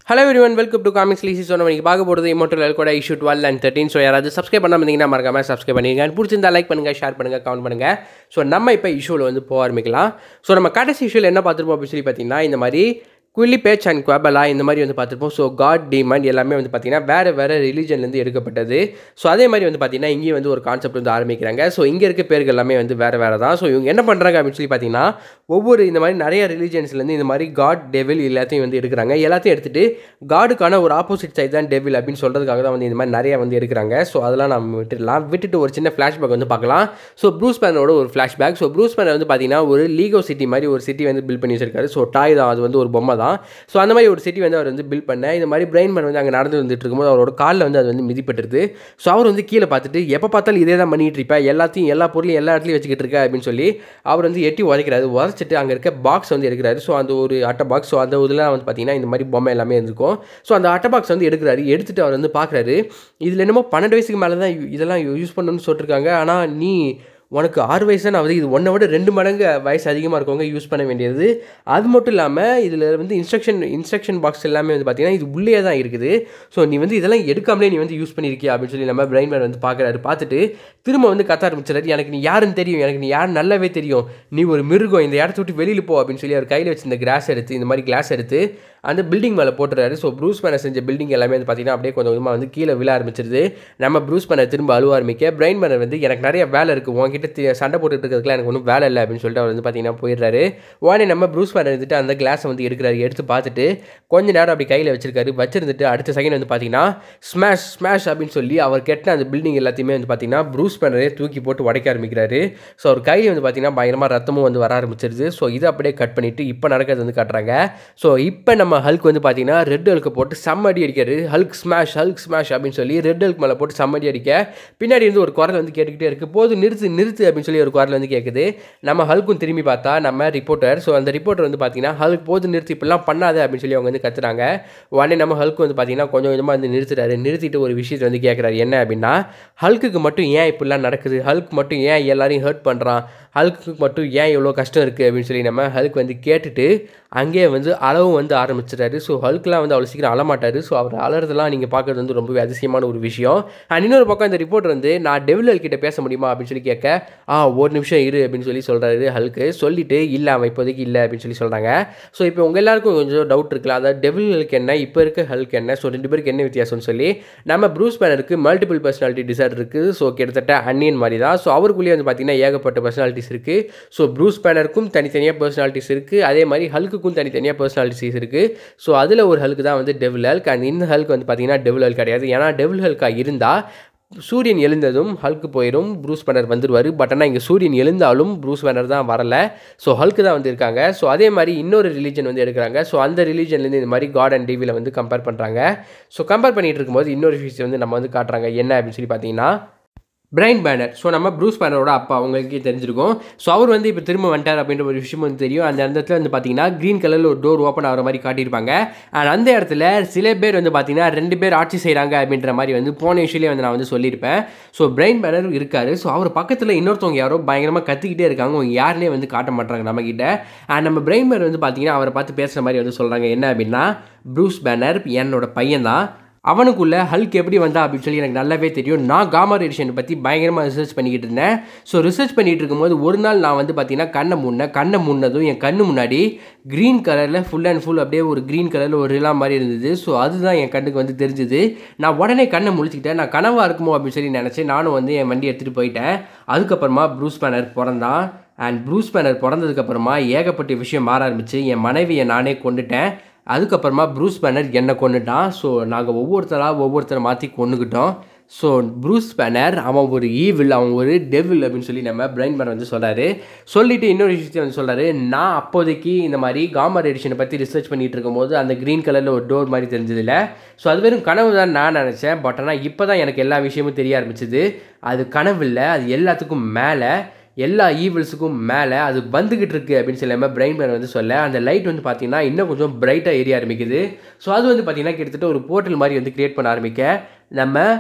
hello everyone welcome to comics lazy சொன்ன நீங்கள் பார்க்க போகிறது இமோட்டல் கூட issue twelve and thirteen so யாராவது சப்ஸ்கிரைப் பண்ணாமல் இருந்தீங்கன்னா மறக்காம சப்ஸ்கிரைப் பண்ணிங்க பிடிச்சிருந்தா லைக் பண்ணுங்கள் ஷேர் பண்ணுங்கள் கமெண்ட் பண்ணுங்கள் ஸோ நம்ம இப்போ இஷ்யூவில் வந்து போக ஆரம்பிக்கலாம் ஸோ நம்ம கடைசி இஷ்யூவில் என்ன பார்த்துருப்போம் அப்படின்னு சொல்லி பார்த்தீங்கன்னா இந்த மாதிரி குவிலி பேச் அண்ட் குவபலா இந்த மாதிரி வந்து பார்த்துருப்போம் ஸோ காட் டீமண்ட் எல்லாமே வந்து பார்த்தீங்கன்னா வேறு வேறு ரிலீஜன்லேருந்து எடுக்கப்பட்டது ஸோ அதே மாதிரி வந்து பார்த்தீங்கன்னா இங்கேயும் வந்து ஒரு கான்செப்ட் வந்து ஆரம்பிக்கிறாங்க ஸோ இங்கே இருக்க பேர்கள் எல்லாமே வந்து வேறு வேறு தான் ஸோ இவங்க என்ன பண்ணுறாங்க அப்படின்னு சொல்லி பார்த்தீங்கன்னா ஒவ்வொரு இந்த மாதிரி நிறைய ரிலீஜன்ஸ்லேருந்து இந்த மாதிரி காட் டெவில் எல்லாத்தையும் வந்து எடுக்கிறாங்க எல்லாத்தையும் எடுத்துகிட்டு காடுக்கான ஒரு ஆப்போசிட் சைட் தான் டெவில் அப்படின்னு சொல்கிறதுக்காக தான் வந்து இந்த மாதிரி நிறைய வந்து எடுக்கிறாங்க ஸோ அதெல்லாம் நம்ம விட்டுடலாம் விட்டுட்டு ஒரு சின்ன ஃப்ளாஷ்பேக் வந்து பார்க்கலாம் ஸோ ப்ரூஸ் பேனோட ஒரு ஃப்ளாஷ்பேக் ஸோ ப்ரூஸ் பேனர் வந்து பார்த்தீங்கன்னா ஒரு லீகோ சிட்டி மாதிரி ஒரு சிட்டி வந்து பில்ட் பண்ணி வச்சிருக்காரு ஸோ டாய் தான் அது வந்து ஒரு பொம்மை தான் ஸோ அந்த மாதிரி ஒரு சிட்டி வந்து அவர் வந்து பில்ட் பண்ண இந்த மாதிரி பிரெயின் மேன் வந்து அங்கே நடந்து வந்துட்டு இருக்கும்போது அவரோட காலில் வந்து அது வந்து மிதிப்பட்டுருது ஸோ அவர் வந்து கீழே பார்த்துட்டு எப்போ பார்த்தாலும் இதே தான் பண்ணிட்டு இருப்பேன் எல்லாத்தையும் எல்லா பொருளையும் எல்லா இடத்துலையும் வச்சுக்கிட்டு இருக்க அப்படின்னு சொல்லி அவர் வந்து எட்டி உதைக்கிறாரு உதச்சிட்டு அங்கே இருக்க பாக்ஸ் வந்து எடுக்கிறாரு ஸோ அந்த ஒரு அட்டை பாக்ஸ் ஸோ அந்த இதில் வந்து பார்த்தீங்கன்னா இந்த மாதிரி பொம்மை எல்லாமே இருந்திருக்கும் ஸோ அந்த அட்டை பாக்ஸ் வந்து எடுக்கிறாரு எடுத்துட்டு அவர் வந்து பார்க்குறாரு இதில் என்னமோ பன்னெண்டு வயசுக்கு மேலே தான் இதெல்லாம் யூஸ் பண்ணணும்னு சொல்லிருக்காங்க ஆனால் நீ உனக்கு ஆறு வயசு தான் ஆகுது இது ஒன்றை விட ரெண்டு மடங்கு வயசு அதிகமாக இருக்கவங்க யூஸ் பண்ண வேண்டியது அது மட்டும் இல்லாமல் இதில் வந்து இன்ஸ்ட்ரக்ஷன் இன்ஸ்ட்ரக்ஷன் பாக்ஸ் எல்லாமே வந்து பார்த்தீங்கன்னா இது உள்ளே தான் இருக்குது ஸோ நீ வந்து இதெல்லாம் எடுக்காமலே நீ வந்து யூஸ் பண்ணியிருக்கியா அப்படின்னு சொல்லி நம்ம பிரைன் மேன் வந்து பார்க்குறாரு பார்த்துட்டு திரும்ப வந்து கத்த ஆரம்பிச்சிடாரு எனக்கு நீ யாருன்னு தெரியும் எனக்கு நீ யார் நல்லாவே தெரியும் நீ ஒரு மிருகம் இந்த இடத்த விட்டு வெளியில் போ அப்படின்னு சொல்லி அவர் கையில் வச்சு இந்த கிளாஸ் எடுத்து இந்த மாதிரி கிளாஸ் எடுத்து அந்த பில்டிங் மேலே போட்டுறாரு ஸோ ப்ரூஸ் பேனை செஞ்ச பில்டிங் எல்லாமே வந்து பார்த்தீங்கன்னா அப்படியே கொஞ்சம் கொஞ்சமாக வந்து கீழே விழ ஆரம்பிச்சிருது நம்ம ப்ரூஸ் பேனை திரும்ப அழுவ ஆரம்பிக்க பிரைன் பேனர் வந்து எனக்கு நிறைய வேலை இருக்குது உங்ககிட்ட தி- சண்டை போட்டுட்டு இருக்கிறதுக்குலாம் எனக்கு ஒன்றும் வேலை இல்லை அப்படின்னு சொல்லிட்டு அவர் வந்து பார்த்தீங்கன்னா போயிடுறாரு உடனே நம்ம ப்ரூஸ் பேனர் இருந்துட்டு அந்த கிளாஸை வந்து எடுக்கிறாரு எடுத்து பார்த்துட்டு கொஞ்ச நேரம் அப்படி கையில் வச்சிருக்காரு வச்சிருந்துட்டு அடுத்த செகண்ட் வந்து பார்த்தீங்கன்னா ஸ்மாஷ் ஸ்மாஷ் அப்படின்னு சொல்லி அவர் கெட்ட அந்த பில்டிங் எல்லாத்தையுமே வந்து பார்த்தீங்கன்னா ப்ரூஸ் பேனரே தூக்கி போட்டு உடைக்க ஆரம்பிக்கிறாரு ஸோ அவர் கையில் வந்து பார்த்தீங்கன்னா பயங்கரமாக ரத்தமும் வந்து வர ஆரம்பிச்சிருது ஸோ இதை அப்படியே கட் பண்ணிவிட்டு இப்போ நடக்கிறது வந்து காட்டுறாங்க ஸோ இப்போ நம்ம ஹல்க் வந்து பார்த்தீங்கன்னா ரெட் ஹல்க்கு போட்டு செம்மடி அடிக்காரு ஹல்க் ஸ்மாஷ் ஹல்க் ஸ்மாஷ் அப்படின்னு சொல்லி ரெட் ஹல்க் மேலே போட்டு செம்மடி அடிக்க பின்னாடி இருந்து ஒரு குரல் வந்து கேட்டுக்கிட்டே இருக்கு போது நிறுத்து நிறுத்து அப்படின்னு சொல்லி ஒரு குரல் வந்து கேட்குது நம்ம ஹல்க்கும் திரும்பி பார்த்தா நம்ம ரிப்போர்ட்டர் ஸோ அந்த ரிப்போர்ட்டர் வந்து பார்த்தீங்கன்னா ஹல்க் போது நிறுத்தி இப்படிலாம் பண்ணாத அப்படின்னு சொல்லி அவங்க வந்து கத்துறாங்க உடனே நம்ம ஹல்க் வந்து பார்த்தீங்கன்னா கொஞ்சம் கொஞ்சமாக வந்து நிறுத்துறாரு நிறுத்திட்டு ஒரு விஷயத்தை வந்து கேட்குறாரு என்ன அப்படின்னா ஹல்க்குக்கு மட்டும் ஏன் இப்படிலாம் நடக்குது ஹல்க் மட்டும் ஏன் எல்லாரையும் ஹர்ட் பண்ணுறான் ஹல்க்கு மட்டும் ஏன் இவ்வளோ கஷ்டம் இருக்குது அப்படின்னு சொல்லி நம்ம ஹல்க் வந்து கேட்டுட்டு அங்கேயே வந்து அளவும் வந்து ஆரம்பிச்சிட்டாரு ஸோ ஹல்க்லாம் வந்து அவ்வளோ சீக்கிரம் அழமாட்டார் ஸோ அவர் அலறதெல்லாம் நீங்கள் பார்க்குறது வந்து ரொம்பவே அதிசயமான ஒரு விஷயம் அண்ட் இன்னொரு பக்கம் இந்த ரிப்போர்ட் வந்து நான் டெவில் கிட்ட பேச முடியுமா அப்படின்னு சொல்லி கேட்க ஆ ஒரு நிமிஷம் இரு அப்படின்னு சொல்லி சொல்கிறாரு ஹல்க்கு சொல்லிட்டு இல்லை அவன் இப்போதைக்கு இல்லை அப்படின்னு சொல்லி சொல்கிறாங்க ஸோ இப்போ உங்கள் எல்லாருக்கும் கொஞ்சம் டவுட் இருக்கலாம் அதாவது டெவிலுக்கு என்ன இப்போ இருக்க ஹல்க் என்ன ஸோ ரெண்டு பேருக்கு என்ன வித்தியாசம்னு சொல்லி நம்ம ப்ரூஸ் பேனருக்கு மல்டிபிள் பர்சனாலிட்டி டிசார்டர் இருக்குது ஸோ கிட்டத்தட்ட அன்னியன் மாதிரி தான் ஸோ அவருக்குள்ளேயே வந்து பார்த்தீங்கன்னா ஏகப்பட்ட பர்சனாலிட்டிஸ் இருக்குது ஸோ ப்ரூஸ் பேனருக்கும் தனித்தனியாக பர்சனாலிட்டிஸ் இருக்குது அதே மாதிரி ஹல்க்குக்கும் தனித்தனியாக பர்சனாலிட்டிஸ் இருக்குது ஸோ அதில் ஒரு ஹல்க் தான் வந்து டெவில் ஹல்க் அண்ட் இந்த ஹல்க் வந்து பார்த்தீங்கன்னா டெவில் ஹல்க் கிடையாது ஏன்னா டெவில் ஹல்காக இருந்தால் சூரியன் எழுந்ததும் ஹல்க்கு போயிடும் ப்ரூஸ் பேனர் வந்துருவார் பட் ஆனால் இங்கே சூரியன் எழுந்தாலும் ப்ரூஸ் பேனர் தான் வரல ஸோ ஹல்க்கு தான் வந்து இருக்காங்க ஸோ அதே மாதிரி இன்னொரு ரிலீஜன் வந்து எடுக்கிறாங்க ஸோ அந்த ரிலீஜன்லேருந்து இந்த மாதிரி காட் அண்ட் டிவியில் வந்து கம்பேர் பண்ணுறாங்க ஸோ கம்பேர் பண்ணிட்டு இருக்கும்போது இன்னொரு விஷயம் வந்து நம்ம வந்து காட்டுறாங்க என்ன அப்படின்னு சொல்லி பார்த்தீங்கன்னா பிரைன் பேனர் ஸோ நம்ம ப்ரூஸ் பேனரோட அப்பா அவங்களுக்கே தெரிஞ்சிருக்கும் ஸோ அவர் வந்து இப்போ திரும்ப வந்துட்டார் அப்படின்ற ஒரு விஷயம் வந்து தெரியும் அந்த இடத்துல வந்து பார்த்தீங்கன்னா க்ரீன் கலரில் ஒரு டோர் ஓப்பன் ஆகிற மாதிரி காட்டியிருப்பாங்க அண்ட் அந்த இடத்துல சில பேர் வந்து பார்த்தீங்கன்னா ரெண்டு பேர் ஆட்சி செய்கிறாங்க அப்படின்ற மாதிரி வந்து போன விஷயலே வந்து நான் வந்து சொல்லியிருப்பேன் ஸோ பிரைன் பேனர் இருக்காரு ஸோ அவர் பக்கத்தில் இன்னொருத்தவங்க யாரோ பயங்கரமாக கத்திக்கிட்டே இருக்காங்க அவங்க யாருனே வந்து காட்ட மாட்டாங்க நம்மக்கிட்ட அண்ட் நம்ம பிரைன் பேனர் வந்து பார்த்தீங்கன்னா அவரை பார்த்து பேசுகிற மாதிரி வந்து சொல்கிறாங்க என்ன அப்படின்னா ப்ரூஸ் பேனர் என்னோட பையன் தான் அவனுக்குள்ள ஹல்க் எப்படி வந்தா அப்படின்னு சொல்லி எனக்கு நல்லாவே தெரியும் நான் காமா ரேடியேஷனை பற்றி பயங்கரமாக ரிசர்ச் பண்ணிக்கிட்டு இருந்தேன் ஸோ ரிசர்ச் பண்ணிட்டு இருக்கும்போது ஒரு நாள் நான் வந்து பார்த்தீங்கன்னா கண்ணை முன்னேன் கண்ணை முன்னதும் என் கண்ணு முன்னாடி க்ரீன் கலரில் ஃபுல் அண்ட் ஃபுல் அப்படியே ஒரு க்ரீன் கலரில் ஒரு ரிலா மாதிரி இருந்தது ஸோ அதுதான் என் கண்ணுக்கு வந்து தெரிஞ்சுது நான் உடனே கண்ணை முழிச்சிக்கிட்டேன் நான் கனவாக இருக்குமோ அப்படின்னு சொல்லி நினச்சேன் நானும் வந்து என் வண்டி எடுத்துகிட்டு போயிட்டேன் அதுக்கப்புறமா ப்ரூஸ் பேனர் பிறந்தான் அண்ட் ப்ரூஸ் பேனர் பிறந்ததுக்கப்புறமா ஏகப்பட்ட விஷயம் மாற ஆரம்பிச்சு என் மனைவியை நானே கொண்டுட்டேன் அதுக்கப்புறமா ப்ரூஸ் பேனர் என்னை கொண்டுட்டான் ஸோ நாங்கள் ஒவ்வொருத்தராக ஒவ்வொருத்தரை மாற்றி கொண்டுக்கிட்டோம் ஸோ ப்ரூஸ் பேனர் அவன் ஒரு ஈவில் அவன் ஒரு டெவில் அப்படின்னு சொல்லி நம்ம பிரைன் பேனர் வந்து சொல்கிறாரு சொல்லிட்டு இன்னொரு விஷயத்தை வந்து சொல்கிறாரு நான் அப்போதைக்கு இந்த மாதிரி காமா ரேடியேஷனை பற்றி ரிசர்ச் பண்ணிட்டு இருக்கும்போது அந்த க்ரீன் கலரில் ஒரு டோர் மாதிரி தெரிஞ்சதில்ல ஸோ அது வெறும் கனவு தான் நான் நினச்சேன் பட் ஆனால் இப்போ தான் எனக்கு எல்லா விஷயமும் தெரிய ஆரம்பிச்சது அது கனவு இல்லை அது எல்லாத்துக்கும் மேலே எல்லா ஈவில்ஸுக்கும் மேலே அது வந்துக்கிட்டு இருக்கு அப்படின்னு சொல்லாமல் பிரைன் பேர் வந்து சொல்ல அந்த லைட் வந்து பார்த்தீங்கன்னா இன்னும் கொஞ்சம் பிரைட்டாக எரிய ஆரம்பிக்குது ஸோ அது வந்து பார்த்தீங்கன்னா கிட்டத்தட்ட ஒரு போர்ட்டல் மாதிரி வந்து கிரியேட் பண்ண ஆரம்பிக்க நம்ம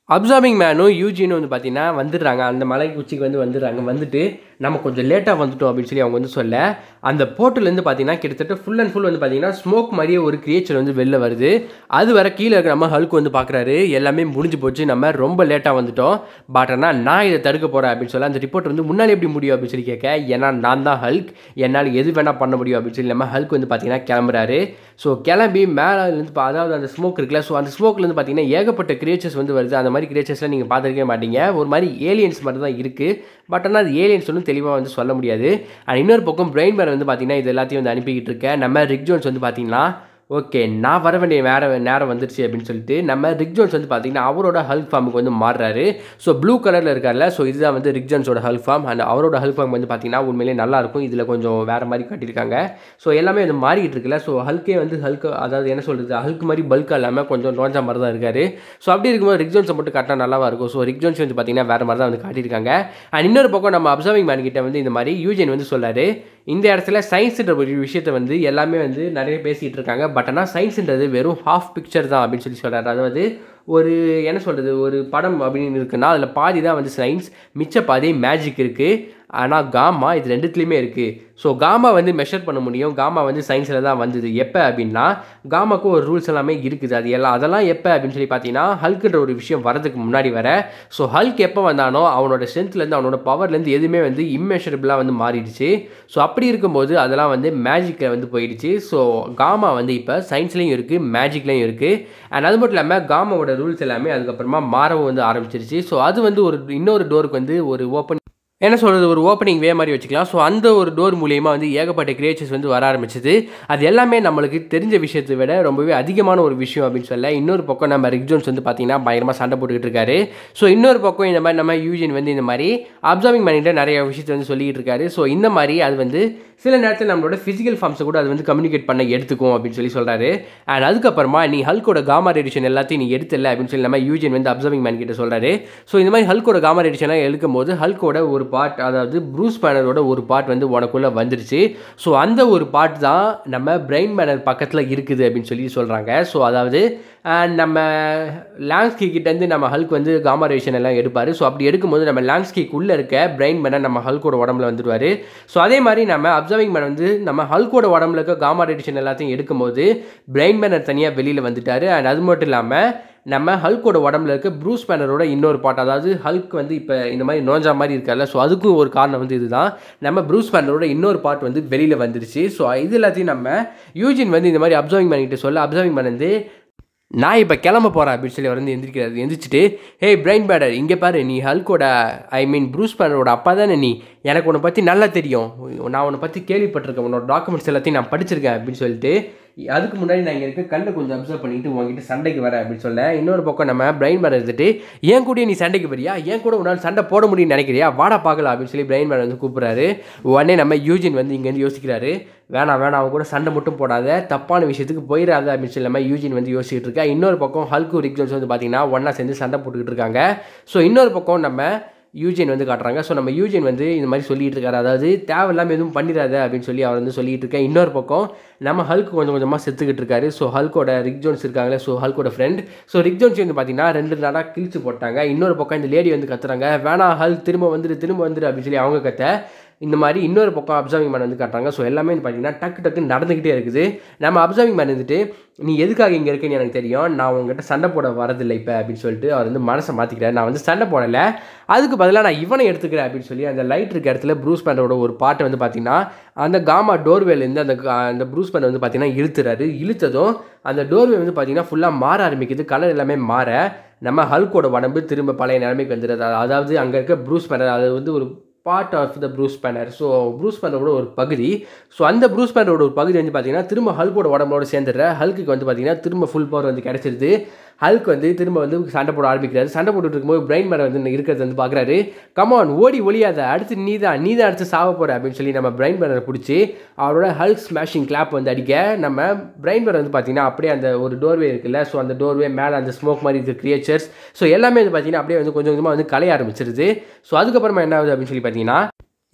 அப்சார்பிங் மேனும் யூஜினும் வந்து பார்த்தீங்கன்னா வந்துடுறாங்க அந்த மலை உச்சிக்கு வந்து வந்துடுறாங்க வந்துட்டு நம்ம கொஞ்சம் லேட்டாக வந்துட்டோம் அப்படின்னு சொல்லி அவங்க வந்து சொல்ல அந்த போர்ட்டிலேருந்து பார்த்தீங்கன்னா கிட்டத்தட்ட ஃபுல் அண்ட் ஃபுல் வந்து பார்த்தீங்கன்னா ஸ்மோக் மாதிரியே ஒரு கிரியேச்சர் வந்து வெளில வருது அது வர கீழே இருக்க நம்ம ஹல்க் வந்து பார்க்குறாரு எல்லாமே முடிஞ்சு போச்சு நம்ம ரொம்ப லேட்டாக வந்துட்டோம் பட் ஆனால் நான் இதை தடுக்க போகிறேன் அப்படின்னு சொல்லி அந்த ரிப்போர்ட் வந்து முன்னாடி எப்படி முடியும் அப்படின்னு சொல்லி கேட்க ஏன்னா நான் தான் ஹல்க் என்னால் எது வேணால் பண்ண முடியும் அப்படின்னு சொல்லி நம்ம ஹல்க் வந்து பார்த்தீங்கன்னா கிளம்புறாரு ஸோ கிளம்பி மேலேருந்து அதாவது அந்த ஸ்மோக் இருக்குல்ல ஸோ அந்த ஸ்மோக்லேருந்து பார்த்தீங்கன்னா ஏகப்பட்ட கிரியேச்சர்ஸ் வந்து வருது அந்த மாதிரி கிரியேச்சர்ஸ்லாம் நீங்கள் பார்த்துருக்கவே மாட்டீங்க ஒரு மாதிரி ஏலியன்ஸ் மாதிரி தான் இருக்குது பட் ஆனால் அது ஏலியன்ஸ் ஒன்றும் தெளிவாக வந்து சொல்ல முடியாது அண்ட் இன்னொரு பக்கம் பிரெயின் மேன் வந்து பார்த்தீங்கன்னா இது எல்லாத்தையும் வந்து அனுப்பிக்கிட்டு இருக்கேன் நம்ம ரிக் ஜோன்ஸ் வந்து பார்த்தீங்கன்னா ஓகே நான் வர வேண்டிய வேறு நேரம் வந்துருச்சு அப்படின்னு சொல்லிட்டு நம்ம ரிக் ஜோன்ஸ் வந்து பார்த்தீங்கன்னா அவரோட ஹல்க் ஃபார்முக்கு வந்து மாறுறாரு ஸோ ப்ளூ கலரில் இருக்கார்ல ஸோ இதுதான் வந்து ரிக் ஜோன்ஸோட ஹல்க் ஃபார்ம் அண்ட் அவரோட ஹல்க் ஃபார்ம் வந்து பார்த்தீங்கன்னா உண்மையிலேயே நல்லாயிருக்கும் இதில் கொஞ்சம் வேறு மாதிரி காட்டியிருக்காங்க ஸோ எல்லாமே வந்து மாறிக்கிட்டு இருக்குல்ல ஸோ ஹல்கே வந்து ஹல்க் அதாவது என்ன சொல்கிறது ஹல்க் மாதிரி பல்காக இல்லாமல் கொஞ்சம் நோஞ்சா மாதிரி தான் இருக்காரு ஸோ அப்படி இருக்கும்போது ரிக் ஜோன்ஸை மட்டும் கரெக்டாக நல்லாவா இருக்கும் ஸோ ரிக் ஜோன்ஸ் வந்து பார்த்தீங்கன்னா வேறு மாதிரி தான் வந்து காட்டியிருக்காங்க அண்ட் இன்னொரு பக்கம் நம்ம அப்சர்விங் மேன் கிட்ட வந்து இந்த மாதிரி யூஜன் வந்து சொல்லாரு இந்த இடத்துல சயின்ஸுன்ற ஒரு விஷயத்தை வந்து எல்லாமே வந்து நிறைய பேசிகிட்டு இருக்காங்க பட் ஆனால் சயின்ஸுன்றது வெறும் ஹாஃப் பிக்சர் தான் அப்படின்னு சொல்லி சொல்கிறாரு அதாவது ஒரு என்ன சொல்கிறது ஒரு படம் அப்படின்னு இருக்குன்னா அதில் பாதி தான் வந்து சயின்ஸ் மிச்ச பாதி மேஜிக் இருக்குது ஆனால் காமா இது ரெண்டுத்துலேயுமே இருக்குது ஸோ காமா வந்து மெஷர் பண்ண முடியும் காமா வந்து சயின்ஸில் தான் வந்தது எப்போ அப்படின்னா காமாக்கும் ஒரு ரூல்ஸ் எல்லாமே இருக்குது அது எல்லாம் அதெல்லாம் எப்போ அப்படின்னு சொல்லி பார்த்தீங்கன்னா ஹல்க்குன்ற ஒரு விஷயம் வரதுக்கு முன்னாடி வர ஸோ ஹல்க் எப்போ வந்தானோ அவனோட ஸ்ட்ரென்த்லேருந்து அவனோட பவர்லேருந்து எதுவுமே வந்து இம்மெஷரபிளாக வந்து மாறிடுச்சு ஸோ அப்படி இருக்கும்போது அதெல்லாம் வந்து மேஜிக்கில் வந்து போயிடுச்சு ஸோ காமா வந்து இப்போ சயின்ஸ்லேயும் இருக்குது மேஜிக்லேயும் இருக்குது அண்ட் அது மட்டும் இல்லாமல் காமாவோட ரூல்ஸ் எல்லாமே அதுக்கப்புறமா மாறவும் வந்து ஆரம்பிச்சிருச்சு ஸோ அது வந்து ஒரு இன்னொரு டோருக்கு வந்து ஒரு ஓப்பன் என்ன சொல்கிறது ஒரு ஓப்பனிங் வே மாதிரி வச்சுக்கலாம் ஸோ அந்த ஒரு டோர் மூலியமாக வந்து ஏகப்பட்ட கிரியேச்சர்ஸ் வந்து வர ஆரம்பிச்சது அது எல்லாமே நம்மளுக்கு தெரிஞ்ச விஷயத்தை விட ரொம்பவே அதிகமான ஒரு விஷயம் அப்படின்னு சொல்ல இன்னொரு பக்கம் நம்ம ரிக் ஜோன்ஸ் வந்து பார்த்தீங்கன்னா பயங்கரமாக சண்டை போட்டுக்கிட்டு இருக்காரு ஸோ இன்னொரு பக்கம் இந்த மாதிரி நம்ம யூஜின் வந்து இந்த மாதிரி அப்சர்விங் பண்ணிட்டு நிறைய விஷயத்தை வந்து சொல்லிக்கிட்டு இருக்காரு ஸோ இந்த மாதிரி அது வந்து சில நேரத்தில் நம்மளோட ஃபிசிக்கல் ஃபார்ம்ஸை கூட அது வந்து கம்யூனிகேட் பண்ண எடுத்துக்கும் அப்படின்னு சொல்லி சொல்கிறாரு அண்ட் அதுக்கப்புறமா நீ ஹல்கோட காமா ரேடிஷன் எல்லாத்தையும் நீ எடுத்துல அப்படின்னு சொல்லி நம்ம யூஜின் வந்து அப்சர்விங் மேன் கிட்ட சொல்கிறாரு ஸோ இந்த மாதிரி ஹல்கோட காமா ரேடிஷன்லாம் எடுக்கும் போது ஹல்கோட ஒரு பார்ட் அதாவது ப்ரூஸ் பேனரோட ஒரு பார்ட் வந்து உனக்குள்ளே வந்துருச்சு ஸோ அந்த ஒரு பார்ட் தான் நம்ம பிரெயின் பேனர் பக்கத்தில் இருக்குது அப்படின்னு சொல்லி சொல்கிறாங்க ஸோ அதாவது நம்ம லாங்ஸ்கி கிட்டேருந்து நம்ம ஹல்க் வந்து காமா ரேஷன் எல்லாம் எடுப்பார் ஸோ அப்படி எடுக்கும்போது நம்ம லாங்ஸ்கிக்குள்ளே இருக்க பிரெயின் பேனர் நம்ம ஹல்கோட உடம்புல வந்துடுவார் ஸோ அதே மாதிரி நம்ம அப்சர்விங் மேன் வந்து நம்ம ஹல்கோட உடம்புல இருக்க காமா ரேடிஷன் எல்லாத்தையும் எடுக்கும்போது பிரெயின் பேனர் தனியாக வெளியில் வந்துட்டார் அண்ட் அது மட்டும் இல்லாமல் நம்ம ஹல்கோட உடம்புல இருக்க ப்ரூஸ் பேனரோட இன்னொரு பார்ட் அதாவது ஹல்க் வந்து இப்போ இந்த மாதிரி நோஞ்சா மாதிரி இருக்கார்ல ஸோ அதுக்கும் ஒரு காரணம் வந்து இதுதான் நம்ம ப்ரூஸ் பேனரோட இன்னொரு பார்ட் வந்து வெளியில் வந்துருச்சு ஸோ இது எல்லாத்தையும் நம்ம யூஜின் வந்து இந்த மாதிரி அப்சர்விங் பண்ணிக்கிட்டு சொல்ல அப்சர்விங் பண்ணி வந்து நான் இப்போ கிளம்ப போகிறேன் அப்படின்னு சொல்லி அவர் வந்து எந்திரிக்கிறாரு எந்திரிச்சிட்டு ஹே பிரைன் பேடர் இங்கே பாரு நீ ஹல்கோட ஐ மீன் ப்ரூஸ் பேனரோட அப்பா தானே நீ எனக்கு உன்னை பற்றி நல்லா தெரியும் நான் உன்னை பற்றி கேள்விப்பட்டிருக்கேன் உன்னோட டாக்குமெண்ட்ஸ் எல்லாத்தையும் நான் படிச்சிருக்கேன் அப்படின்னு சொல்லிட்டு அதுக்கு முன்னாடி நான் இங்கே இருக்க கண்ணை கொஞ்சம் அப்சர்வ் பண்ணிட்டு உங்ககிட்ட சண்டைக்கு வரேன் அப்படின்னு சொல்ல இன்னொரு பக்கம் நம்ம பிரைன் மேன் இருந்துட்டு ஏன் கூட நீ சண்டைக்கு வரியா ஏன் கூட உன்னால் சண்டை போட முடியும்னு நினைக்கிறியா வாடா பார்க்கலாம் அப்படின்னு சொல்லி பிரைன் மேன் வந்து கூப்பிட்றாரு உடனே நம்ம யூஜின் வந்து இங்கேருந்து யோசிக்கிறாரு வேணாம் வேணாம் அவன் கூட சண்டை மட்டும் போடாத தப்பான விஷயத்துக்கு போயிடாத அப்படின்னு சொல்லி நம்ம யூஜின் வந்து யோசிச்சுட்டு இருக்கா இன்னொரு பக்கம் ஹல்கு ரிக்ஜோன்ஸ் வந்து பார்த்தீங்கன்னா ஒன்றா சேர்ந்து சண்டை போட்டுக்கிட்டு இருக்காங்க ஸோ இன்னொரு பக்கம் நம்ம யூஜின் வந்து காட்டுறாங்க ஸோ நம்ம யூஜின் வந்து இந்த மாதிரி சொல்லிட்டு இருக்காரு அதாவது தேவையில்லாமல் எதுவும் பண்ணிடாத அப்படின்னு சொல்லி அவர் வந்து சொல்லிட்டு இருக்கேன் இன்னொரு பக்கம் நம்ம ஹல்க் கொஞ்சம் கொஞ்சமாக செத்துக்கிட்டு இருக்காரு ஸோ ஹல்கோட ரிக் ஜோன்ஸ் இருக்காங்களே ஸோ ஹல்கோட ஃப்ரெண்ட் ஸோ ரிக் ஜோன்ஸ் வந்து பார்த்தீங்கன்னா ரெண்டு நாளாக கிழிச்சு போட்டாங்க இன்னொரு பக்கம் இந்த லேடி வந்து கத்துறாங்க வேணா ஹல்க் திரும்ப வந்துரு திரும்ப வந்துரு அப்படின்னு சொல்லி அவங்க கத்த இந்த மாதிரி இன்னொரு பக்கம் அப்சர்விங் மேன் வந்து காட்டுறாங்க ஸோ எல்லாமே வந்து பார்த்தீங்கன்னா டக்கு டக்குன்னு நடந்துக்கிட்டே இருக்குது நம்ம அப்சர்விங் மேன் வந்துட்டு நீ எதுக்காக இங்கே இருக்கேன்னு எனக்கு தெரியும் நான் உங்ககிட்ட சண்டை போட வரதில்லை இப்போ அப்படின்னு சொல்லிட்டு அவர் வந்து மனசை மாற்றிக்கிறார் நான் வந்து சண்டை போடலை அதுக்கு பதிலாக நான் இவனை எடுத்துக்கிறேன் அப்படின்னு சொல்லி அந்த லைட் இருக்க இடத்துல ப்ரூஸ் பேண்டரோட ஒரு பாட்டை வந்து பார்த்தீங்கன்னா அந்த காமா டோர்வேலேருந்து அந்த அந்த ப்ரூஸ் பேண்ட் வந்து பார்த்தீங்கன்னா இழுத்துறாரு இழுத்ததும் அந்த டோர்வே வந்து பார்த்தீங்கன்னா ஃபுல்லாக மாற ஆரம்பிக்குது கலர் எல்லாமே மாற நம்ம ஹல்கோட உடம்பு திரும்ப பழைய நிலைமைக்கு வந்துடுது அதாவது அங்கே இருக்க ப்ரூஸ் பேண்டர் அது வந்து ஒரு part of the Bruce Banner so Bruce பேனரோட ஒரு பகுதி ஸோ அந்த ப்ரூஸ் பேனரோட ஒரு பகுதி வந்து பார்த்தீங்கன்னா திரும்ப ஹல்கோட உடம்போட சேர்ந்துடுற ஹல்க்கு வந்து பார்த்தீங்கன்னா திரும்ப ஃபுல் பவர் வந்து கிடச்சிருது ஹல்க் வந்து திரும்ப வந்து சண்டை போட ஆரம்பிக்கிறாரு சண்டை போட்டுட்டு இருக்கும்போது பிரைன் மேன் வந்து இருக்கிறது வந்து பார்க்குறாரு கமான் ஓடி ஒளியாத அடுத்து நீ தான் நீ தான் அடுத்து சாவ போகிற அப்படின்னு சொல்லி நம்ம பிரைன் மேனை பிடிச்சி அவரோட ஹல்க் ஸ்மாஷிங் கிளாப் வந்து அடிக்க நம்ம பிரைன் மேன் வந்து பார்த்தீங்கன்னா அப்படியே அந்த ஒரு டோர்வே இருக்குல்ல ஸோ அந்த டோர்வே மேலே அந்த ஸ்மோக் மாதிரி இருக்க கிரியேச்சர்ஸ் ஸோ எல்லாமே வந்து பார்த்தீங்கன்னா அப்படியே வந்து கொஞ்சம் கொஞ்சமாக வந்து கலைய ஆரம்பிச்சிருது ஸோ அதுக்கப்புறமா என்ன ஆகுது அப்படின்னு சொல்லி பார்த்தீங்கன்னா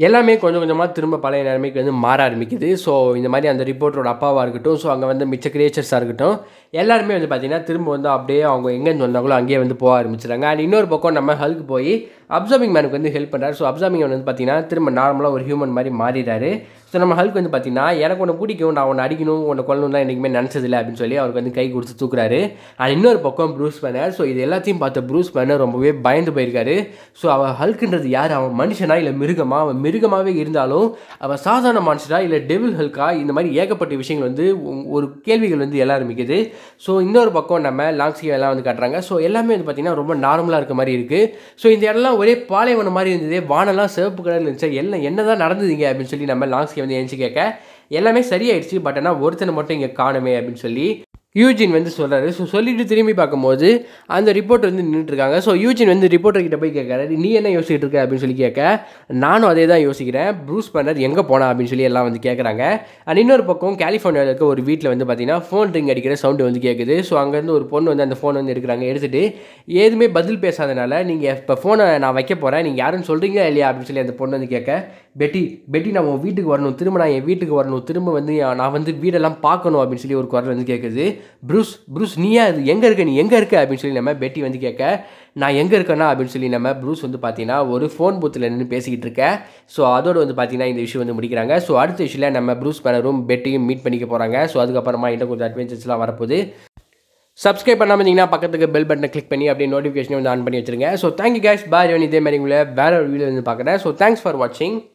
எல்லாமே கொஞ்சம் கொஞ்சமாக திரும்ப பழைய நிலைமைக்கு வந்து மாற ஆரம்பிக்குது ஸோ இந்த மாதிரி அந்த ரிப்போர்ட்டரோட அப்பாவாக இருக்கட்டும் ஸோ அங்கே வந்து மிச்ச கிரியேச்சர்ஸாக இருக்கட்டும் எல்லாருமே வந்து பார்த்திங்கன்னா திரும்ப வந்து அப்படியே அவங்க எங்கேருந்து வந்தாங்களோ அங்கேயே வந்து போக ஆரம்பிச்சிட்டாங்க அண்ட் இன்னொரு பக்கம் நம்ம ஹல்க் போய் அப்சர்விங் மேனுக்கு வந்து ஹெல்ப் பண்ணுறாரு ஸோ அப்சர்விங் மேன் வந்து பார்த்திங்கன்னா திரும்ப நார்மலாக ஒரு ஹியூமன் மாதிரி மாறிடுறாரு ஸோ நம்ம ஹல்க் வந்து பார்த்தீங்கன்னா எனக்கு ஒன்று பிடிக்கும் நான் உன்னை அடிக்கணும் உன்னை கொல்லணும்லாம் என்றைக்குமே நினச்சதில்லை அப்படின்னு சொல்லி அவருக்கு வந்து கை கொடுத்து தூக்குறாரு அண்ட் இன்னொரு பக்கம் ப்ரூஸ் பேனர் ஸோ இது எல்லாத்தையும் பார்த்த ப்ரூஸ் பேனர் ரொம்பவே பயந்து போயிருக்காரு ஸோ அவன் ஹல்க்குன்றது யார் அவன் மனுஷனா இல்லை மிருகமா அவன் மிருகமாகவே இருந்தாலும் அவன் சாதாரண மனுஷனா இல்லை டெவில் ஹல்கா இந்த மாதிரி ஏகப்பட்ட விஷயங்கள் வந்து உ- ஒரு கேள்விகள் வந்து எல்லாம் ஆரம்பிக்குது ஸோ இன்னொரு பக்கம் நம்ம லாங்ஸ்கி எல்லாம் வந்து காட்டுறாங்க ஸோ எல்லாமே வந்து பார்த்தீங்கன்னா ரொம்ப நார்மலாக இருக்க மாதிரி இருக்குது ஸோ இந்த இடம்லாம் ஒரே பாலைவனம் மாதிரி இருந்தது வானெல்லாம் சிவப்பு கலரில் இருந்துச்சு எல்லாம் என்ன தான் நடந்ததுங்க அப்படின்னு சொல்லி நம்ம லாங்ஸ்கி வந்து எழுந்து கேட்க எல்லாமே சரியாயிடுச்சு பட் ஆனால் ஒருத்தனை மட்டும் இங்கே காணுமே அப்படின்னு சொல்லி யூஜின் வந்து சொல்கிறாரு ஸோ சொல்லிட்டு திரும்பி பார்க்கும்போது அந்த ரிப்போர்ட் வந்து நின்றுட்டு இருக்காங்க ஸோ யூஜின் வந்து ரிப்போர்ட்டர் கிட்ட போய் கேட்குறாரு நீ என்ன யோசிச்சுட்டு இருக்க அப்படின்னு சொல்லி கேட்க நானும் அதே தான் யோசிக்கிறேன் ப்ரூஸ் பண்ணர் எங்கே போனா அப்படின்னு சொல்லி எல்லாம் வந்து கேட்குறாங்க அண்ட் இன்னொரு பக்கம் கலிஃபோர்னியாவில் இருக்க ஒரு வீட்டில் வந்து பார்த்தீங்கன்னா ஃபோன் ரிங் அடிக்கிற சவுண்டு வந்து கேட்குது ஸோ அங்கேருந்து ஒரு பொண்ணு வந்து அந்த ஃபோன் வந்து எடுக்கிறாங்க எடுத்துட்டு எதுவுமே பதில் பேசாதனால நீங்கள் இப்போ ஃபோனை நான் வைக்க போகிறேன் நீங்கள் யாருன்னு சொல்கிறீங்களா இல்லையா அப்படின்னு சொல்லி அந்த பொண்ணு வந்து கேட்க பெட்டி பெட்டி நான் உன் வீட்டுக்கு வரணும் திரும்ப நான் என் வீட்டுக்கு வரணும் திரும்ப வந்து நான் வந்து வீடெல்லாம் பார்க்கணும் அப்படின்னு சொல்லி ஒரு குரல் வந்து கேட்குது ப்ரூஸ் ப்ரூஸ் நீயா அது எங்கே இருக்க நீ எங்கே இருக்க அப்படின்னு சொல்லி நம்ம பெட்டி வந்து கேட்க நான் எங்கே இருக்கேன்னா அப்படின்னு சொல்லி நம்ம ப்ரூஸ் வந்து பார்த்தீங்கன்னா ஒரு ஃபோன் பூத்தில் நின்று பேசிக்கிட்டு இருக்கேன் ஸோ அதோட வந்து பார்த்தீங்கன்னா இந்த விஷயம் வந்து முடிக்கிறாங்க ஸோ அடுத்த விஷயம் நம்ம ப்ரூஸ் பேனரும் பெட்டியும் மீட் பண்ணிக்க போகிறாங்க ஸோ அதுக்கப்புறமா இன்னும் கொஞ்சம் அட்வென்ச்சர்ஸ்லாம் வரப்போகுது சப்ஸ்கிரைப் பண்ணாமல் இருந்தீங்கன்னா பக்கத்துக்கு பெல் பட்டனை கிளிக் பண்ணி அப்படியே நோட்டிஃபிகேஷன் வந்து ஆன் பண்ணி வச்சிருங்க ஸோ தேங்க்யூ கேஷ் பாய் இதே மாதிரி உங்களை வேற ஒரு வீடியோ வந்து பார்க்குறேன் ஸோ தேங்க்ஸ் ஃபார் வாட்சிங்